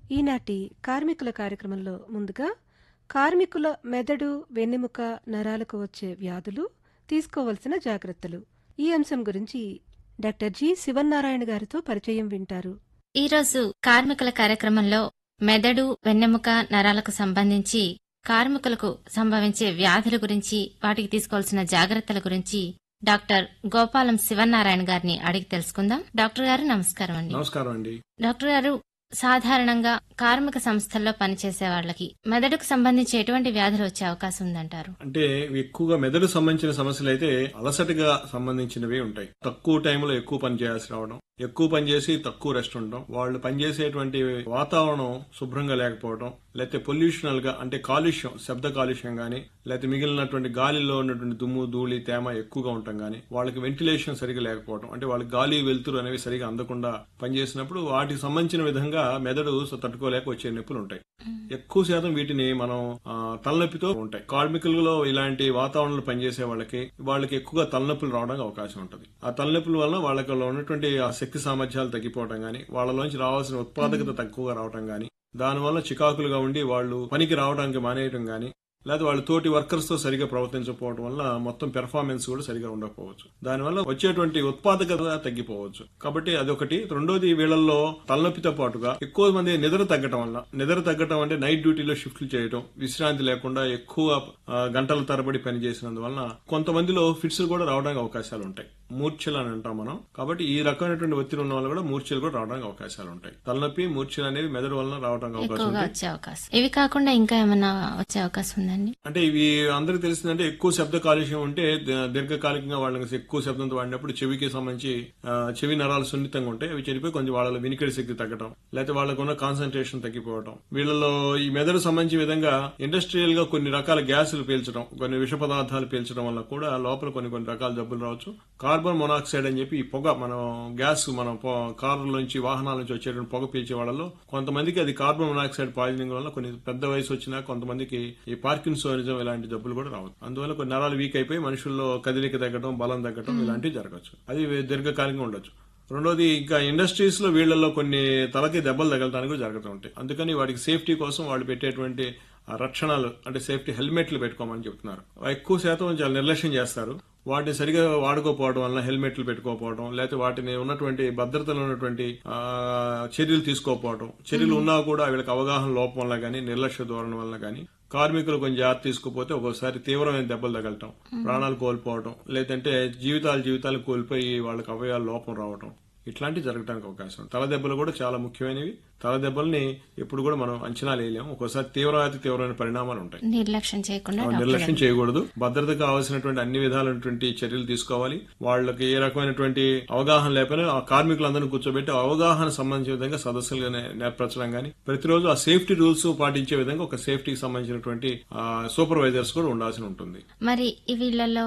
ఈనాటి కార్మికుల కార్యక్రమంలో ముందుగా కార్మికుల మెదడు వెన్నెముక నరాలకు వచ్చే వ్యాధులు తీసుకోవలసిన జాగ్రత్తలు ఈ అంశం గురించి డాక్టర్ జి శివన్నారాయణ గారితో పరిచయం వింటారు ఈరోజు కార్మికుల కార్యక్రమంలో మెదడు వెన్నెముక నరాలకు సంబంధించి కార్మికులకు సంభవించే వ్యాధుల గురించి వాటికి తీసుకోవాల్సిన జాగ్రత్తల గురించి డాక్టర్ గోపాలం శివనారాయణ గారిని అడిగి తెలుసుకుందాం డాక్టర్ గారు నమస్కారం అండి నమస్కారం అండి డాక్టర్ గారు సాధారణంగా కార్మిక సంస్థల్లో పనిచేసే వాళ్ళకి మెదడుకు సంబంధించి ఎటువంటి వ్యాధులు వచ్చే అవకాశం ఉందంటారు అంటే ఇవి ఎక్కువగా మెదడు సంబంధించిన సమస్యలు అయితే అలసటగా సంబంధించినవి ఉంటాయి తక్కువ టైంలో ఎక్కువ పని చేయాల్సి రావడం ఎక్కువ పని చేసి తక్కువ రెస్ట్ ఉండడం వాళ్ళు పనిచేసేటువంటి వాతావరణం శుభ్రంగా లేకపోవడం లేకపోతే పొల్యూషనల్ గా అంటే కాలుష్యం శబ్ద కాలుష్యం గానీ లేకపోతే మిగిలినటువంటి గాలిలో ఉన్నటువంటి దుమ్ము ధూళి తేమ ఎక్కువగా ఉండటం గానీ వాళ్ళకి వెంటిలేషన్ సరిగా లేకపోవడం అంటే వాళ్ళకి గాలి వెలుతురు అనేవి సరిగా అందకుండా పనిచేసినప్పుడు వాటికి సంబంధించిన విధంగా మెదడు తట్టుకోలేక వచ్చే నొప్పులు ఉంటాయి ఎక్కువ శాతం వీటిని మనం ఆ, తలనొప్పితో ఉంటాయి కార్మికులలో ఇలాంటి వాతావరణంలో పనిచేసే వాళ్ళకి వాళ్ళకి ఎక్కువగా తలనొప్పులు రావడానికి అవకాశం ఉంటుంది ఆ తలనొప్పుల వలన వాళ్ళకి ఉన్నటువంటి ఆ శక్తి సామర్థ్యాలు తగ్గిపోవడం గానీ వాళ్ళలోంచి రావాల్సిన ఉత్పాదకత తక్కువగా రావడం గానీ దానివల్ల చికాకులుగా ఉండి వాళ్ళు పనికి రావడానికి మానేయడం గానీ లేదా వాళ్ళ తోటి వర్కర్స్ తో సరిగా ప్రవర్తించకపోవడం వల్ల మొత్తం పెర్ఫార్మెన్స్ కూడా సరిగా ఉండకపోవచ్చు దానివల్ల వచ్చేటువంటి ఉత్పాదకత తగ్గిపోవచ్చు కాబట్టి అదొకటి రెండోది వీళ్ళల్లో తలనొప్పితో పాటుగా ఎక్కువ మంది నిద్ర తగ్గటం వల్ల నిద్ర తగ్గటం అంటే నైట్ డ్యూటీలో షిఫ్ట్లు చేయడం విశ్రాంతి లేకుండా ఎక్కువ ఆ, గంటల తరబడి పని చేసినందువలన కొంతమందిలో ఫిట్స్ కూడా రావడానికి అవకాశాలు ఉంటాయి మూర్ఛలు అని అంటాం మనం కాబట్టి ఈ రకమైనటువంటి ఒత్తిడి ఉన్న వాళ్ళు కూడా మూర్ఛలు కూడా రావడానికి అవకాశాలు ఉంటాయి తలనొప్పి మూర్ఛలు అనేవి మెదడు వలన రావడానికి అవకాశం ఎక్కువగా ఉంటాయి వచ్చే అవకాశం ఇవి కాకుండా ఇంకా ఏమైనా వచ్చే అవకాశం ఉందండి అంటే ఇవి అందరికి తెలిసిందంటే ఎక్కువ శబ్ద కాలుష్యం ఉంటే ద- దీర్ఘకాలికంగా వాళ్ళకి ఎక్కువ శబ్దంతో వాడినప్పుడు చెవికి సంబంధించి ఆ, చెవి నరాలు సున్నితంగా ఉంటాయి అవి చెడిపోయి కొంచెం వాళ్ళ వినికిడి శక్తి తగ్గడం లేకపోతే వాళ్ళకు ఉన్న కాన్సన్ట్రేషన్ తగ్గిపోవడం వీళ్ళలో ఈ మెదడు సంబంధించి విధంగా ఇండస్ట్రియల్ గా కొన్ని రకాల గ్యాసులు పీల్చడం కొన్ని విష పదార్థాలు పీల్చడం వల్ల కూడా లోపల కొన్ని కొన్ని రకాల జబ్బులు రావచ్చు కార్బన్ మొనాక్సైడ్ అని చెప్పి ఈ పొగ మనం గ్యాస్ మనం కారుల నుంచి వాహనాల నుంచి వచ్చేటువంటి పొగ పీల్చే వాళ్ళలో కొంతమందికి అది కార్బన్ మొనాక్సైడ్ పాయిజనింగ్ వల్ల కొన్ని పెద్ద వయసు వచ్చినా కొంతమందికి ఈ పార్కిన్సోనిజం ఇలాంటి జబ్బులు కూడా రావచ్చు అందువల్ల కొన్ని నరాలు వీక్ అయిపోయి మనుషుల్లో కదిలిక తగ్గడం బలం తగ్గడం ఇలాంటివి జరగచ్చు అది దీర్ఘకాలికంగా ఉండొచ్చు రెండోది ఇంకా ఇండస్ట్రీస్ లో వీళ్ళల్లో కొన్ని తలకి దెబ్బలు తగలటానికి కూడా జరుగుతూ ఉంటాయి అందుకని వాటికి సేఫ్టీ కోసం వాళ్ళు పెట్టేటువంటి ఆ రక్షణలు అంటే సేఫ్టీ హెల్మెట్లు పెట్టుకోమని చెప్తున్నారు ఎక్కువ శాతం చాలా నిర్లక్ష్యం చేస్తారు వాటిని సరిగా వాడుకోకపోవడం వల్ల హెల్మెట్లు పెట్టుకోకపోవడం లేకపోతే వాటిని ఉన్నటువంటి భద్రతలో ఉన్నటువంటి ఆ, చర్యలు తీసుకోకపోవడం చర్యలు ఉన్నా కూడా వీళ్ళకి అవగాహన లోపం వల్ల గానీ నిర్లక్ష్య ధోరణి వల్ల గానీ కార్మికులు కొంచెం జాగ్రత్త తీసుకోకపోతే ఒక్కోసారి తీవ్రమైన దెబ్బలు తగలటం ప్రాణాలు కోల్పోవడం లేదంటే జీవితాలు జీవితాలు కోల్పోయి వాళ్ళకి అవయవాల లోపం రావడం ఇట్లాంటివి జరగడానికి అవకాశం ఉంది. తల దెబ్బలు కూడా చాలా ముఖ్యమైనవి తల దెబ్బల్ని ఎప్పుడు కూడా మనం అంచనా వేయలేము ఒక్కోసారి తీవ్రవాతి తీవ్రమైన పరిణామాలు ఉంటాయి నిర్లక్ష్యం చేయకుండా ఆ డాక్టర్ నిర్లక్ష్యం గారు. చేయకూడదు భద్రతకు కావాల్సినటువంటి అన్ని విధాలైనటువంటి చర్యలు తీసుకోవాలి వాళ్ళకి ఏ రకమైనటువంటి అవగాహన లేకపోయినా ఆ కార్మికులందరినీ కూర్చోబెట్టి ఆ అవగాహన సంబంధించిన విధంగా సదస్సులుగా నే- నేర్పరచడం గానీ ప్రతిరోజు ఆ సేఫ్టీ రూల్స్ పాటించే విధంగా ఒక సేఫ్టీకి సంబంధించినటువంటి సూపర్వైజర్స్ కూడా ఉండాల్సి ఉంటుంది మరి వీళ్ళలో